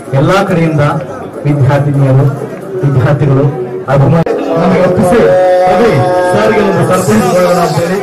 ಎಲ್ಲಾ ಕಡೆಯಿಂದ ವಿದ್ಯಾರ್ಥಿನಿಯರು ವಿದ್ಯಾರ್ಥಿಗಳು ಅಭಿಮಾನ ನಮಗೆ ಒಪ್ಪಿಸಿ ರವಿ ಸರ್ಗೆ ಒಂದು ಸರ್ಪ್ರೈಸ್ ಕೊಡೋಣ ಅಂತ ಹೇಳಿ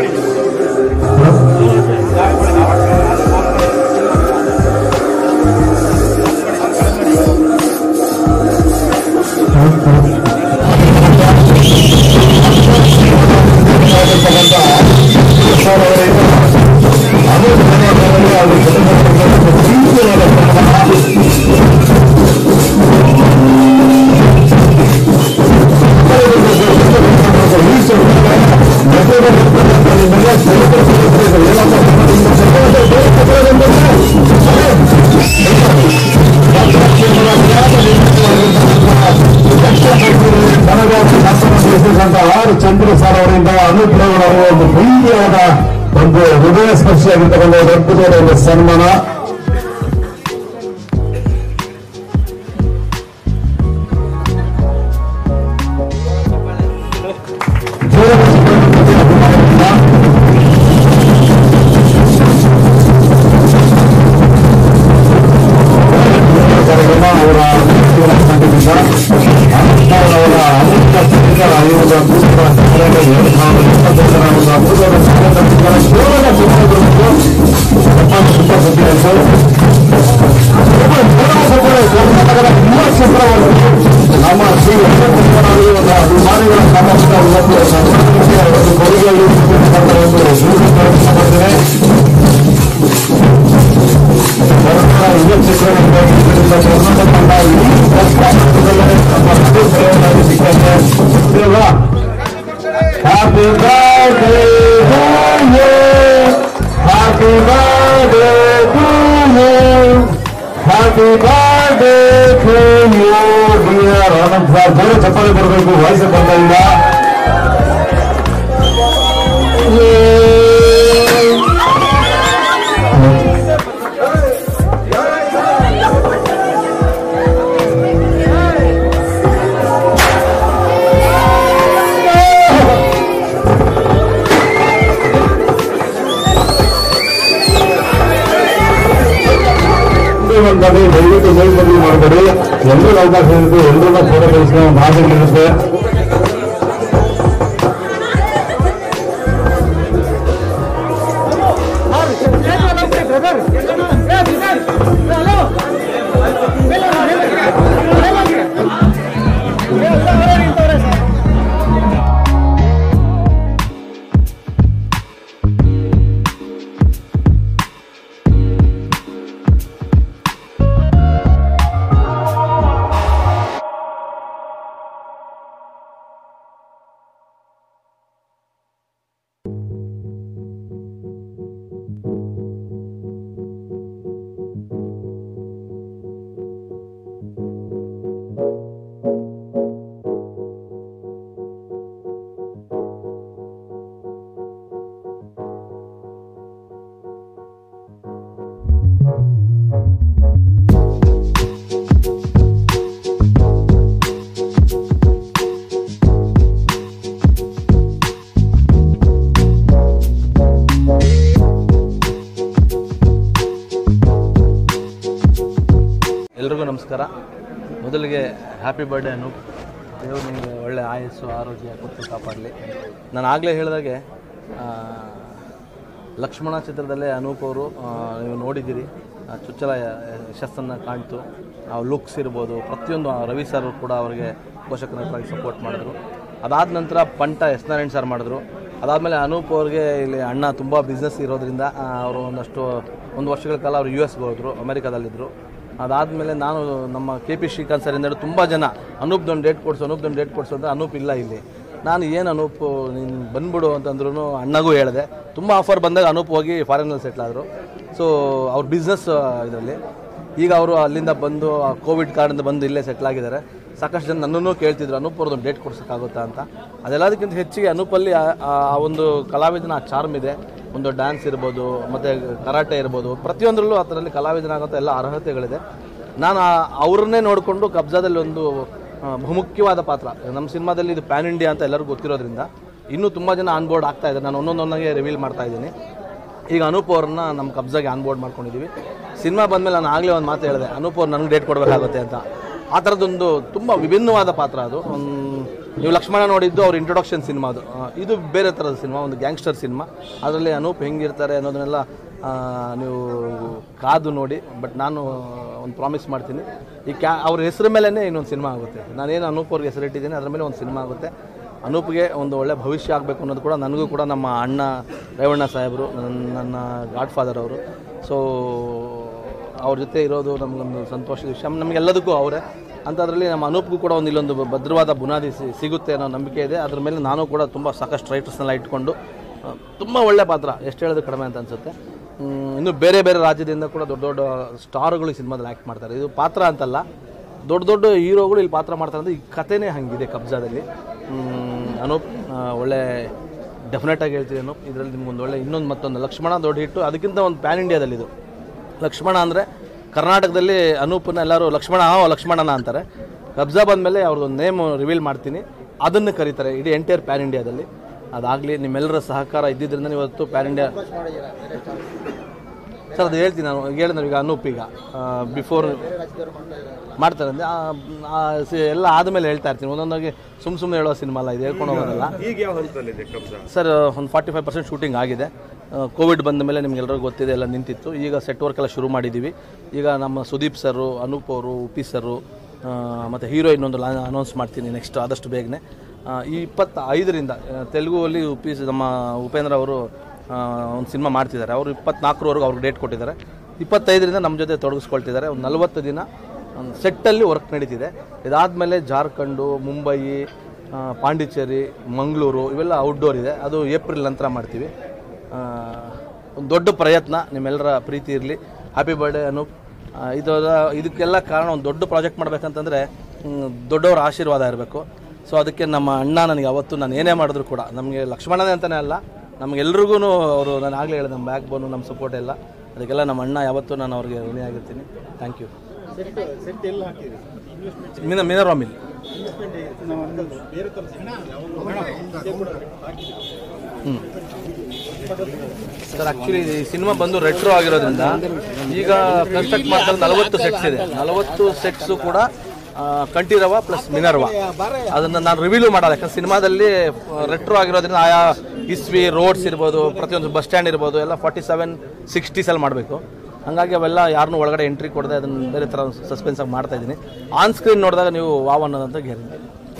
ಆರು ಚಂದ್ರ ಸರ್ ಅವರಿಂದ ಅನುಪ್ರವಣ ಒಂದು ಪ್ರೀತಿಯಾದ ಒಂದು ಹೃದಯ ಸ್ಪರ್ಶಿಯಾಗಿರ್ತಕ್ಕಂಥ ಒಂದು ಅದ್ಭುತವಾದ ಒಂದು ಸನ್ಮಾನ ಅವರ ಅವರ ಅಮೃತ ಸುಂದರ ಈ ಒಂದು ಅದ್ಭುತವಾದ ಕಾರ್ಯಕ್ರಮ ಎರಡು ಸಾವಿರದ ಇಪ್ಪತ್ತೊಂದರ ಒಂದು ಅದ್ಭುತವಾದ ಕಾರ್ಯಕ್ರಮ ಕೇವಲ ಚಿತ್ರದುರ್ಗದ್ದು ಜಪಾನ್ ಸುತ್ತ ಸುದ್ದಿ ಕರ್ನಾಟಕದ ಎಲ್ಲ ಕ್ಷೇತ್ರಗಳು ನಮ್ಮ ಶ್ರೀ ವೆಂಕಟೇಶ್ವರರಾಗಿ ಒಂದು ಅಭಿಮಾನಿಗಳ ಸಾಮಾಜಿಕ ಉನ್ನತಿಯ ಸಂಸ್ಥೆಗೆ ಒಂದು ಕೊಡುಗೆಯಲ್ಲಿ ಒಂದು ದೂರ ಪ್ರಯತ್ನ ಸರ್ಕಾರ ಯುವ ಚಿತ್ರರಂಗ ಇದರಿಂದ ಕರ್ನಾಟಕ ತಂಡ ಇಡೀ ಕರ್ನಾಟಕದಲ್ಲೇ ನಮ್ಮ ಪ್ರಯೋಜನವಾಗಿ ಸಿಕ್ಕಂತೆ ಅಲ್ವಾ happy birthday to you happy birthday to you happy birthday to you dear Anand sir ಬೇರೆ ಚಪ್ಪಾಳೆ ಬರಬೇಕು ವಾಯ್ಸ್ ಬರ್ತಾ ಇಲ್ಲ ಬಂದಾಗ ದಯವಿಟ್ಟು ಮೇಲ್ಬಂದಿ ಮಾಡಬೇಡಿ ಎಲ್ಲರೂ ಅವಕಾಶ ಇರುತ್ತೆ ಎಲ್ಲರನ್ನ ಫೋಟೋ ತೆಗೆಸ್ಕೊಂಡು ಮಾತಾಡಿರುತ್ತೆ ಎಲ್ರಿಗೂ ನಮಸ್ಕಾರ ಮೊದಲಿಗೆ ಹ್ಯಾಪಿ ಬರ್ಡೇ ಅನು ದೇವರು ನಿಮಗೆ ಒಳ್ಳೆ ಆಯಸ್ಸು ಆರೋಗ್ಯ ಕೊಟ್ಟು ಕಾಪಾಡಲಿ ನಾನು ಆಗಲೇ ಹೇಳಿದಾಗೆ ಆ, ಲಕ್ಷ್ಮಣ ಚಿತ್ರದಲ್ಲೇ ಅನೂಪ್ ಅವರು ಆ, ನೀವು ನೋಡಿದ್ದೀರಿ ಆ ಚುಚ್ಚಲ ಯಶಸ್ಸನ್ನು ಕಾಣ್ತು ಆ ಲುಕ್ಸ್ ಇರ್ಬೋದು ಪ್ರತಿಯೊಂದು ಆ ರವಿ ಸರ್ ಕೂಡ ಅವರಿಗೆ ಪೋಷಕ ನಟರಾಗಿ ಸಪೋರ್ಟ್ ಮಾಡಿದ್ರು ಅದಾದ ನಂತರ ಪಂಟ ಎಸ್ ನಾರಾಯಣ್ ಸರ್ ಮಾಡಿದ್ರು ಅದಾದಮೇಲೆ ಅನೂಪ್ ಅವ್ರಿಗೆ ಇಲ್ಲಿ ಅಣ್ಣ ತುಂಬ ಬಿಸ್ನೆಸ್ ಇರೋದ್ರಿಂದ ಆ, ಅವರು ಒಂದಷ್ಟು ಒಂದು ವರ್ಷಗಳ ಕಾಲ ಅವರು ಯು ಎಸ್ಗೆ ಹೋದರು ಅಮೆರಿಕಾದಲ್ಲಿದ್ದರು ಅದಾದಮೇಲೆ ನಾನು ನಮ್ಮ ಕೆ ಪಿ ಶ್ರೀಕಾಂತ್ ಸರಿಂದ ತುಂಬ ಜನ ಅನೂಪ್ದೊಂದು ಡೇಟ್ ಕೊಡಿಸು ಅನೂಪ್ದೊಂದು ಡೇಟ್ ಕೊಡಿಸು ಅಂತ ಅನೂಪ್ ಇಲ್ಲ ಇಲ್ಲಿ ನಾನು ಏನು ಅನೂಪ್ ನೀನು ಬಂದ್ಬಿಡು ಅಂತಂದ್ರೂ ಅಣ್ಣಗೂ ಹೇಳಿದೆ ತುಂಬ ಆಫರ್ ಬಂದಾಗ ಅನೂಪ್ ಹೋಗಿ ಫಾರಿನಲ್ಲಿ ಸೆಟ್ಲ್ ಆದರು ಸೊ ಅವ್ರ ಬಿಸ್ನೆಸ್ ಇದರಲ್ಲಿ ಈಗ ಅವರು ಅಲ್ಲಿಂದ ಬಂದು ಕೋವಿಡ್ ಕಾರಣದಿಂದ ಬಂದು ಇಲ್ಲೇ ಸೆಟ್ಲ್ ಆಗಿದ್ದಾರೆ ಸಾಕಷ್ಟು ಜನ ನನ್ನನ್ನು ಕೇಳ್ತಿದ್ರು ಅನೂಪ್ ಅವ್ರದ್ದು ಡೇಟ್ ಕೊಡ್ಸೋಕ್ಕಾಗುತ್ತಾ ಅಂತ ಅದೆಲ್ಲದಕ್ಕಿಂತ ಹೆಚ್ಚಿಗೆ ಅನೂಪಲ್ಲಿ ಆ- ಆ ಒಂದು ಕಲಾವಿದನ ಆ ಚಾರ್ಮ್ ಇದೆ ಒಂದು ಡ್ಯಾನ್ಸ್ ಇರ್ಬೋದು ಮತ್ತು ಕರಾಟೆ ಇರ್ಬೋದು ಪ್ರತಿಯೊಂದರಲ್ಲೂ ಆ ಥರಲ್ಲಿ ಕಲಾವಿದನಾಗಂಥ ಎಲ್ಲ ಅರ್ಹತೆಗಳಿದೆ ನಾನು ಆ- ಅವ್ರನ್ನೇ ನೋಡಿಕೊಂಡು ಕಬ್ಜಾದಲ್ಲಿ ಒಂದು ಆ, ಬಹುಮುಖ್ಯವಾದ ಪಾತ್ರ ನಮ್ಮ ಸಿನಿಮಾದಲ್ಲಿ ಇದು ಪ್ಯಾನ್ ಇಂಡಿಯಾ ಅಂತ ಎಲ್ಲರಿಗೂ ಗೊತ್ತಿರೋದ್ರಿಂದ ಇನ್ನೂ ತುಂಬ ಜನ ಆನ್ ಬೋರ್ಡ್ ಆಗ್ತಾ ಇದೆ ನಾನು ಒಂದೊಂದೊಂದಾಗೆ ರಿವೀಲ್ ಮಾಡ್ತಾ ಇದ್ದೀನಿ ಈಗ ಅನೂಪ್ ಅವ್ರನ್ನ ನಮ್ಮ ಕಬ್ಜಾಗೆ ಆನ್ಬೋರ್ಡ್ ಮಾಡ್ಕೊಂಡಿದ್ದೀವಿ ಸಿನಿಮಾ ಬಂದಮೇಲೆ ನಾನು ಆಗಲೇ ಒಂದು ಮಾತು ಹೇಳಿದೆ ಅನೂಪ್ ಅವ್ರು ನನಗೆ ಡೇಟ್ ಕೊಡಬೇಕಾಗುತ್ತೆ ಅಂತ ಆ ಥರದ್ದೊಂದು ತುಂಬ ವಿಭಿನ್ನವಾದ ಪಾತ್ರ ಅದು ಒಂದ್- ನೀವು ಲಕ್ಷ್ಮಣ ನೋಡಿದ್ದು ಅವ್ರ ಇಂಟ್ರೊಡಕ್ಷನ್ ಸಿನಿಮಾ ಅದು ಆ, ಇದು ಬೇರೆ ಥರದ ಸಿನಿಮಾ ಒಂದು ಗ್ಯಾಂಗ್ಸ್ಟರ್ ಸಿನಿಮಾ ಅದರಲ್ಲಿ ಅನೂಪ್ ಹೆಂಗಿರ್ತಾರೆ ಅನ್ನೋದನ್ನೆಲ್ಲ ಆ, ನೀವು ಕಾದು ನೋಡಿ ಬಟ್ ನಾನು ಒಂದು ಪ್ರಾಮಿಸ್ ಮಾಡ್ತೀನಿ ಈ ಕ್ಯಾ ಅವ್ರ ಹೆಸರು ಮೇಲೇ ಇನ್ನೊಂದು ಸಿನಿಮಾ ಆಗುತ್ತೆ ನಾನೇನು ಅನೂಪ್ ಅವ್ರಿಗೆ ಹೆಸರಿಟ್ಟಿದ್ದೀನಿ ಅದ್ರ ಮೇಲೆ ಒಂದು ಸಿನಿಮಾ ಆಗುತ್ತೆ ಅನೂಪ್ಗೆ ಒಂದು ಒಳ್ಳೆ ಭವಿಷ್ಯ ಆಗಬೇಕು ಅನ್ನೋದು ಕೂಡ ನನಗೂ ಕೂಡ ನಮ್ಮ ಅಣ್ಣ ರೇವಣ್ಣ ಸಾಹೇಬರು ನನ್ನ ನನ್ನ ಗಾಡ್ ಫಾದರ್ ಅವರು ಸೊ ಅವ್ರ ಜೊತೆ ಇರೋದು ನಮಗೊಂದು ಸಂತೋಷದ ವಿಷಯ ನಮಗೆಲ್ಲದಕ್ಕೂ ಅವರೇ ಅಂಥದ್ರಲ್ಲಿ ನಮ್ಮ ಅನೂಪ್ಗೂ ಕೂಡ ಒಂದು ಇಲ್ಲೊಂದು ಭದ್ರವಾದ ಬುನಾದಿ ಸಿ- ಸಿಗುತ್ತೆ ಅನ್ನೋ ನಂಬಿಕೆ ಇದೆ ಅದ್ರ ಮೇಲೆ ನಾನು ಕೂಡ ತುಂಬ ಸಾಕಷ್ಟು ರೈಟರ್ಸ್ನೆಲ್ಲ ಇಟ್ಕೊಂಡು ತುಂಬ ಒಳ್ಳೆ ಪಾತ್ರ ಎಷ್ಟು ಹೇಳೋದು ಕಡಿಮೆ ಅಂತ ಅನಿಸುತ್ತೆ ಇನ್ನು ಬೇರೆ ಬೇರೆ ರಾಜ್ಯದಿಂದ ಕೂಡ ದೊಡ್ಡ ದೊಡ್ಡ ಸ್ಟಾರ್ಗಳು ಈ ಸಿನಿಮಾದಲ್ಲಿ ಆ್ಯಕ್ಟ್ ಮಾಡ್ತಾರೆ ಇದು ಪಾತ್ರ ಅಂತಲ್ಲ ದೊಡ್ಡ ದೊಡ್ಡ ಹೀರೋಗಳು ಇಲ್ಲಿ ಪಾತ್ರ ಮಾಡ್ತಾರೆ ಅಂದರೆ ಈ ಕಥೆನೇ ಹಂಗಿದೆ ಕಬ್ಜಾದಲ್ಲಿ ಹ್ಮ್, ಅನೂಪ್ ಆ, ಒಳ್ಳೆ ಡೆಫಿನೆಟ್ ಆಗಿ ಹೇಳ್ತೀನಿ ಅನೂಪ್ ಇದರಲ್ಲಿ ನಿಮ್ಗೊಂದು ಒಳ್ಳೆ ಇನ್ನೊಂದು ಮತ್ತೊಂದು ಲಕ್ಷ್ಮಣ ದೊಡ್ಡ ಹಿಟ್ಟು ಅದಕ್ಕಿಂತ ಒಂದು ಪ್ಯಾನ್ ಇಂಡಿಯಾದಲ್ಲಿ ಇದು ಲಕ್ಷ್ಮಣ ಅಂದರೆ ಕರ್ನಾಟಕದಲ್ಲಿ ಅನೂಪನ ಎಲ್ಲರೂ ಲಕ್ಷ್ಮಣ ಆ ಲಕ್ಷ್ಮಣನ ಅಂತಾರೆ ಕಬ್ಜಾ ಬಂದಮೇಲೆ ಅವ್ರದ್ದೊಂದು ನೇಮ್ ರಿವೀಲ್ ಮಾಡ್ತೀನಿ ಅದನ್ನು ಕರೀತಾರೆ ಇಡೀ ಎಂಟೈರ್ ಪ್ಯಾನ್ ಇಂಡಿಯಾದಲ್ಲಿ ಅದಾಗಲಿ ನಿಮ್ಮೆಲ್ಲರ ಸಹಕಾರ ಇದ್ದಿದ್ದರಿಂದ ಇವತ್ತು ಪ್ಯಾನ್ ಇಂಡಿಯಾ ಸರ್ ಅದು ಹೇಳ್ತೀನಿ ನಾನು ಈಗ ಹೇಳಿದ್ರೆ ಈಗ ಅನೂಪ್ ಈಗ ಬಿಫೋರ್ ಮಾಡ್ತಾರೆ ಅಂದರೆ ಎಲ್ಲ ಆದಮೇಲೆ ಹೇಳ್ತಾ ಇರ್ತೀನಿ ಒಂದೊಂದಾಗಿ ಸುಮ್ಮ ಸುಮ್ಮನೆ ಹೇಳೋ ಸಿನಿಮಾ ಅಲ್ಲ ಇದು ಹೇಳ್ಕೊಂಡು ಹೋಗೋದಲ್ಲ ಈಗ ಯಾವ ಹಂತದಲ್ಲಿದೆ ಕಬ್ಜಾ ಸರ್ ಒಂದು ಫಾರ್ಟಿ ಫೈವ್ ಪರ್ಸೆಂಟ್ ಶೂಟಿಂಗ್ ಆಗಿದೆ ಕೋವಿಡ್ ಬಂದ ಮೇಲೆ ನಿಮ್ಗೆಲ್ಲರಿಗೂ ಗೊತ್ತಿದೆ ಎಲ್ಲ ನಿಂತಿತ್ತು ಈಗ ಸೆಟ್ ವರ್ಕ್ ಎಲ್ಲ ಶುರು ಮಾಡಿದ್ದೀವಿ ಈಗ ನಮ್ಮ ಸುದೀಪ್ ಸರು ಅನೂಪ್ ಅವರು ಉಪಿ ಸರು ಮತ್ತು ಹೀರೋಯಿನ್ ಒಂದು ಅನೌನ್ಸ್ ಮಾಡ್ತೀನಿ ನೆಕ್ಸ್ಟ್ ಆದಷ್ಟು ಬೇಗನೆ ಆ, ಈ ಇಪ್ಪತ್ತ ಐದರಿಂದ ತೆಲುಗುವಲ್ಲಿ ಉಪಿ ನಮ್ಮ ಉಪೇಂದ್ರ ಅವರು ಒಂದು ಸಿನಿಮಾ ಮಾಡ್ತಿದ್ದಾರೆ ಅವರು ಇಪ್ಪತ್ನಾಲ್ಕರವರೆಗೂ ಅವ್ರಿಗೆ ಡೇಟ್ ಕೊಟ್ಟಿದ್ದಾರೆ ಇಪ್ಪತ್ತೈದರಿಂದ ನಮ್ಮ ಜೊತೆ ತೊಡಗಿಸ್ಕೊಳ್ತಿದ್ದಾರೆ ಒಂದು ನಲವತ್ತು ದಿನ ಸೆಟ್ಟಲ್ಲಿ ವರ್ಕ್ ನಡೀತಿದೆ ಇದಾದಮೇಲೆ ಜಾರ್ಖಂಡು ಮುಂಬಯಿ ಆ, ಪಾಂಡಿಚೇರಿ ಮಂಗಳೂರು ಇವೆಲ್ಲ ಔಟ್ಡೋರ್ ಇದೆ ಅದು ಏಪ್ರಿಲ್ ನಂತರ ಮಾಡ್ತೀವಿ ಆ, ಒಂದು ದೊಡ್ಡ ಪ್ರಯತ್ನ ನಿಮ್ಮೆಲ್ಲರ ಪ್ರೀತಿ ಇರಲಿ ಹ್ಯಾಪಿ ಬರ್ಡೇ ಅನೂಪ್ ಆ, ಇದು ಇದಕ್ಕೆಲ್ಲ ಕಾರಣ ಒಂದು ದೊಡ್ಡ ಪ್ರಾಜೆಕ್ಟ್ ಮಾಡಬೇಕಂತಂದರೆ ದೊಡ್ಡವರ ಆಶೀರ್ವಾದ ಇರಬೇಕು ಸೊ ಅದಕ್ಕೆ ನಮ್ಮ ಅಣ್ಣ ನನಗೆ ಅವತ್ತು ನಾನು ಏನೇ ಮಾಡಿದ್ರು ಕೂಡ ನಮಗೆ ಲಕ್ಷ್ಮಣನೇ ಅಂತಲೇ ಅಲ್ಲ ನಮಗೆಲ್ರಿಗೂ ಅವರು ನಾನು ಆಗಲೇ ಹೇಳಿದೆ ನಮ್ಮ ಬ್ಯಾಕ್ ಬೋನು ನಮ್ಮ ಸಪೋರ್ಟ್ ಎಲ್ಲ ಅದಕ್ಕೆಲ್ಲ ನಮ್ಮ ಅಣ್ಣ ಯಾವತ್ತೂ ನಾನು ಅವ್ರಿಗೆ ಋಣಿಯಾಗಿರ್ತೀನಿ ಥ್ಯಾಂಕ್ ಯು ಮೀನ ಮೀನರ್ವಾ ಮಿಲ್ ಹ್ಞೂ ಸರ್ ಆಕ್ಚುಲಿ ಈ ಸಿನಿಮಾ ಬಂದು ರೆಟ್ರೋ ಆಗಿರೋದ್ರಿಂದ ಈಗ ಕನ್ಸ್ಟ್ರಕ್ಟ್ ಮಾಡ್ತಾರೆ ನಲವತ್ತು ಸೆಟ್ಸ್ ಇದೆ ನಲವತ್ತು ಸೆಟ್ಸು ಕೂಡ ಆ, ಕಂಠೀರವ ಪ್ಲಸ್ ಮಿನರ್ವ ಅದನ್ನು ನಾನು ರಿವೀಲು ಮಾಡಲ್ಲ ಯಾಕಂದ್ರೆ ಸಿನಿಮಾದಲ್ಲಿ ರೆಟ್ರೋ ಆಗಿರೋದ್ರಿಂದ ಆಯಾ ಇಸ್ವಿ ರೋಡ್ಸ್ ಇರ್ಬೋದು ಪ್ರತಿಯೊಂದು ಬಸ್ ಸ್ಟ್ಯಾಂಡ್ ಇರ್ಬೋದು ಎಲ್ಲ ಫಾರ್ಟಿ ಸೆವೆನ್ ಸಿಕ್ಸ್ಟೀಸಲ್ಲಿ ಮಾಡಬೇಕು ಹಾಗಾಗಿ ಅವೆಲ್ಲ ಯಾರನ್ನೂ ಒಳಗಡೆ ಎಂಟ್ರಿ ಕೊಡದೆ ಅದನ್ನು ಬೇರೆ ಥರ ಸಸ್ಪೆನ್ಸ್ ಆಗಿ ಮಾಡ್ತಾ ಇದ್ದೀನಿ ಆನ್ ಸ್ಕ್ರೀನ್ ನೋಡಿದಾಗ ನೀವು ವಾವ್ ಅನ್ನೋದಂತ ಗ್ಯಾರಂಟಿ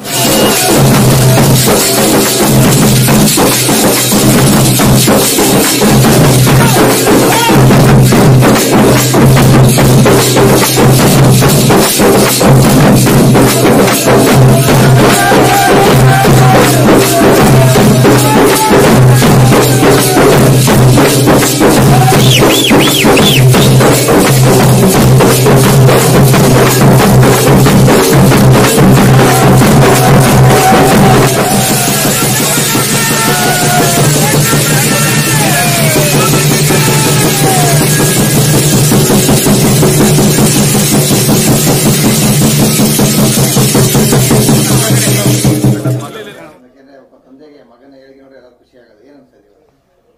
ಯಾಕೆಂದ್ರೆ ಒಬ್ಬ ತಂದೆಗೆ ಮಗನ ಹೇಳಿಕೆ ನೋಡಿ ಎಲ್ಲ ಖುಷಿ ಆಗೋದು ಏನು ಅನ್ಸ್ತದೆ ಇವಾಗ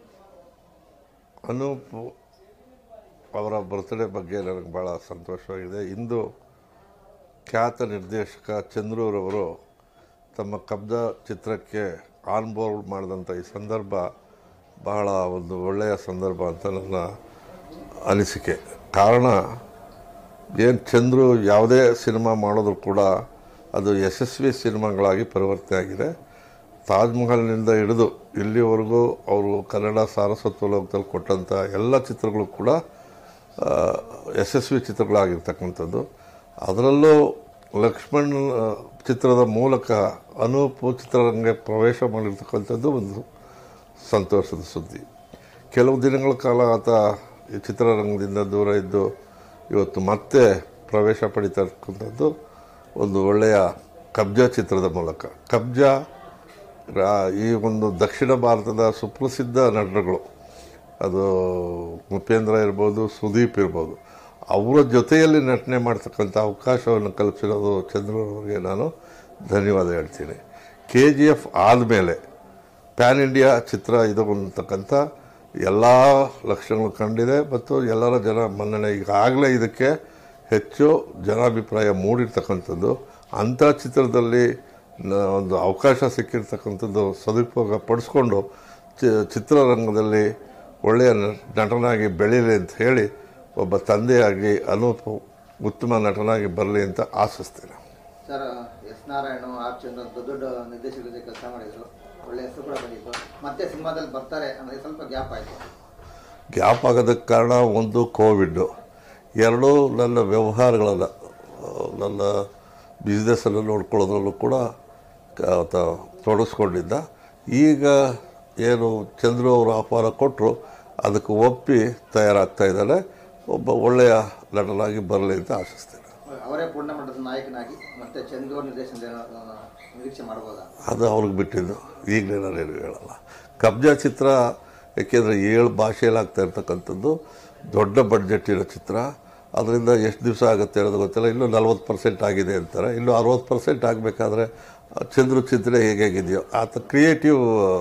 ಅನೂಪ್ ಅವರ ಬರ್ತ್ಡೇ ಬಗ್ಗೆ ನನಗೆ ಭಾಳ ಸಂತೋಷವಾಗಿದೆ ಇಂದು ಖ್ಯಾತ ನಿರ್ದೇಶಕ ಚಂದ್ರೂರವರು ತಮ್ಮ ಕಬ್ಜಾ ಚಿತ್ರಕ್ಕೆ ಆನ್ ಬೋರ್ಡ್ ಮಾಡಿದಂಥ ಈ ಸಂದರ್ಭ ಬಹಳ ಒಂದು ಒಳ್ಳೆಯ ಸಂದರ್ಭ ಅಂತ ನನ್ನ ಅನಿಸಿಕೆ ಕಾರಣ ಏನು ಚಂದ್ರು ಯಾವುದೇ ಸಿನಿಮಾ ಮಾಡಿದ್ರು ಕೂಡ ಅದು ಯಶಸ್ವಿ ಸಿನಿಮಾಗಳಾಗಿ ಪರಿವರ್ತನೆ ಆಗಿದೆ ತಾಜ್ ಮಹಲ್ನಿಂದ ಹಿಡಿದು ಇಲ್ಲಿವರೆಗೂ ಅವರು ಕನ್ನಡ ಸಾರಸ್ವತ ಲೋಕದಲ್ಲಿ ಕೊಟ್ಟಂಥ ಎಲ್ಲ ಚಿತ್ರಗಳು ಕೂಡ ಆ, ಯಶಸ್ವಿ ಚಿತ್ರಗಳಾಗಿರ್ತಕ್ಕಂಥದ್ದು ಅದರಲ್ಲೂ ಲಕ್ಷ್ಮಣ್ ಆ, ಚಿತ್ರದ ಮೂಲಕ ಅನೂಪ್ ಚಿತ್ರರಂಗ ಪ್ರವೇಶ ಮಾಡಿರ್ತಕ್ಕಂಥದ್ದು ಒಂದು ಸಂತೋಷದ ಸುದ್ದಿ ಕೆಲವು ದಿನಗಳ ಕಾಲ ಆತ ಈ ಚಿತ್ರರಂಗದಿಂದ ದೂರ ಇದ್ದು ಇವತ್ತು ಮತ್ತೆ ಪ್ರವೇಶ ಪಡಿತಾ ಇರ್ತಕ್ಕಂಥದ್ದು ಒಂದು ಒಳ್ಳೆಯ ಕಬ್ಜಾ ಚಿತ್ರದ ಮೂಲಕ ಕಬ್ಜಾ ರಾ- ಈ ಒಂದು ದಕ್ಷಿಣ ಭಾರತದ ಸುಪ್ರಸಿದ್ಧ ನಟರುಗಳು ಅದು ಉಪೇಂದ್ರ ಇರ್ಬೋದು ಸುದೀಪ್ ಇರ್ಬೋದು ಅವರ ಜೊತೆಯಲ್ಲಿ ನಟನೆ ಮಾಡ್ತಕ್ಕಂಥ ಅವಕಾಶವನ್ನು ಕಲ್ಪಿಸಿರೋದು ಚಂದ್ರವರಿಗೆ ನಾನು ಧನ್ಯವಾದ ಹೇಳ್ತೀನಿ ಕೆ ಜಿ ಎಫ್ ಆದಮೇಲೆ ಪ್ಯಾನ್ ಇಂಡಿಯಾ ಚಿತ್ರ ಇದು ಅಂತಕ್ಕಂಥ ಎಲ್ಲ ಲಕ್ಷಣಗಳು ಕಂಡಿದೆ ಮತ್ತು ಎಲ್ಲರ ಜನ ಮನ್ನಣೆ ಈಗಾಗಲೇ ಇದಕ್ಕೆ ಹೆಚ್ಚು ಜನಾಭಿಪ್ರಾಯ ಮೂಡಿರ್ತಕ್ಕಂಥದ್ದು ಅಂಥ ಚಿತ್ರದಲ್ಲಿ ನ- ಒಂದು ಅವಕಾಶ ಸಿಕ್ಕಿರ್ತಕ್ಕಂಥದ್ದು ಸದುಪಯೋಗ ಪಡಿಸ್ಕೊಂಡು ಚಿ- ಚಿತ್ರರಂಗದಲ್ಲಿ ಒಳ್ಳೆಯ ನ- ನಟನಾಗಿ ಬೆಳೀಲಿ ಅಂತ ಹೇಳಿ ಒಬ್ಬ ತಂದೆಯಾಗಿ ಅನೂಪ್ ಉತ್ತಮ ನಟನಾಗಿ ಬರಲಿ ಅಂತ ಆಶಿಸ್ತೇನೆ sir S Narayana R Chandra ದೊಡ್ಡ ದೊಡ್ಡ ನಿರ್ದೇಶಕರ ಜೊತೆ ಕೆಲಸ ಮಾಡಿದ್ರು ಒಳ್ಳೆ ಹೆಸರು ಕೂಡ ಬಂದಿತ್ತು ಮತ್ತೆ ಸಿನಿಮಾದಲ್ಲಿ ಬರ್ತಾರೆ ಅಂದರೆ ಸ್ವಲ್ಪ ಗ್ಯಾಪ್ ಆಯಿತು ಗ್ಯಾಪ್ ಆಗೋದಕ್ಕೆ ಕಾರಣ ಒಂದು ಕೋವಿಡ್ಡು ಎರಡು ನನ್ನ ವ್ಯವಹಾರಗಳನ್ನು ನನ್ನ ಬಿಸ್ನೆಸ್ಸನ್ನು ನೋಡ್ಕೊಳ್ಳೋದ್ರಲ್ಲೂ ಕೂಡ ಕ- ಆತ ತೊಡಗಿಸ್ಕೊಂಡಿದ್ದ ಈಗ ಏನು ಚಂದ್ರು ಅವರು ಆಹ್ವಾನ ಕೊಟ್ಟರು ಅದಕ್ಕೆ ಒಪ್ಪಿ ತಯಾರಾಗ್ತಾ ಇದ್ದಾನೆ ಒಬ್ಬ ಒಳ್ಳೆಯ ನಟನಾಗಿ ಬರಲಿ ಅಂತ ಆಶಿಸ್ತೇನೆ ಅವರೇ ಪೂರ್ಣ ಮಟ್ಟದ ನಾಯಕನಾಗಿ ಮತ್ತೆ ಚಂದೂರ್ ನಿರ್ದೇಶನದ ನಿರೀಕ್ಷೆ ಮಾಡ್ಬೋದಾ ಅದು ಅವ್ರಿಗೆ ಬಿಟ್ಟಿದ್ದು ಈಗಲೇ ನಾನೇನು ಹೇಳಲ್ಲ ಕಬ್ಜಾ ಚಿತ್ರ ಏಕೆಂದರೆ ಏಳು ಭಾಷೆಯಲ್ಲಿ ಆಗ್ತಾ ಇರ್ತಕ್ಕಂಥದ್ದು ದೊಡ್ಡ ಬಡ್ಜೆಟ್ಟಿನ ಚಿತ್ರ ಅದರಿಂದ ಎಷ್ಟು ದಿವಸ ಆಗುತ್ತೆ ಅನ್ನೋದು ಗೊತ್ತಿಲ್ಲ ಇನ್ನೂ ನಲ್ವತ್ತು ಪರ್ಸೆಂಟ್ ಆಗಿದೆ ಅಂತಾರೆ ಇನ್ನೂ ಅರವತ್ತು ಪರ್ಸೆಂಟ್ ಆಗಬೇಕಾದ್ರೆ ಚಂದ್ರು ಚಿಂತನೆ ಹೇಗಾಗಿದೆಯೋ ಆತ ಕ್ರಿಯೇಟಿವ್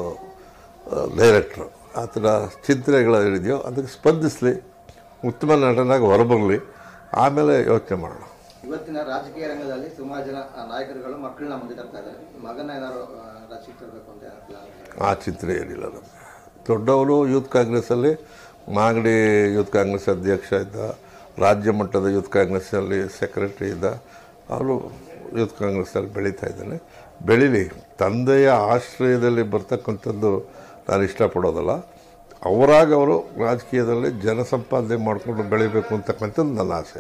ಡೈರೆಕ್ಟ್ರು ಆತನ ಚಿಂತನೆಗಳೇನಿದೆಯೋ ಅದಕ್ಕೆ ಸ್ಪಂದಿಸಲಿ ಉತ್ತಮ ನಟನಾಗಿ ಹೊರಬರಲಿ ಆಮೇಲೆ ಯೋಚನೆ ಮಾಡೋಣ ಇವತ್ತಿನ ರಾಜಕೀಯ ರಂಗದಲ್ಲಿ ಸುಮಾರು ಜನ ಆ, ನಾಯಕರುಗಳು ಮಕ್ಕಳನ್ನ ಮುಂದೆ ತರ್ತಾ ಇದ್ದಾರೆ ಮಗನ ಏನಾದ್ರು ಆ, ರಾಜಕೀಯ ತರಬೇಕು ಅಂತ ಏನಾದ್ರು plan ಇದೆಯಾ? ಆ ಚಿತ್ರ ಏನಿಲ್ಲ ನಮಗೆ ದೊಡ್ಡವರು ಯೂತ್ ಕಾಂಗ್ರೆಸ್ಸಲ್ಲಿ ಮಾಗಡಿ ಯೂತ್ ಕಾಂಗ್ರೆಸ್ ಅಧ್ಯಕ್ಷ ಇದ್ದ ರಾಜ್ಯ ಮಟ್ಟದ ಯೂತ್ ಕಾಂಗ್ರೆಸ್ಸಲ್ಲಿ ಸೆಕ್ರೆಟರಿ ಇದ್ದ ಅವರು ಯೂತ್ ಕಾಂಗ್ರೆಸ್ಸಲ್ಲಿ ಬೆಳೀತಾ ಇದ್ದಾನೆ ಬೆಳೀಲಿ ತಂದೆಯ ಆಶ್ರಯದಲ್ಲಿ ಬರ್ತಕ್ಕಂಥದ್ದು ನಾನು ಇಷ್ಟಪಡೋದಲ್ಲ ಅವರಾಗ ಅವರು ರಾಜಕೀಯದಲ್ಲಿ ಜನಸಂಪಾದನೆ ಮಾಡಿಕೊಂಡು ಬೆಳಿಬೇಕು ಅಂತಕ್ಕಂಥದ್ದು ನನ್ನ ಆಸೆ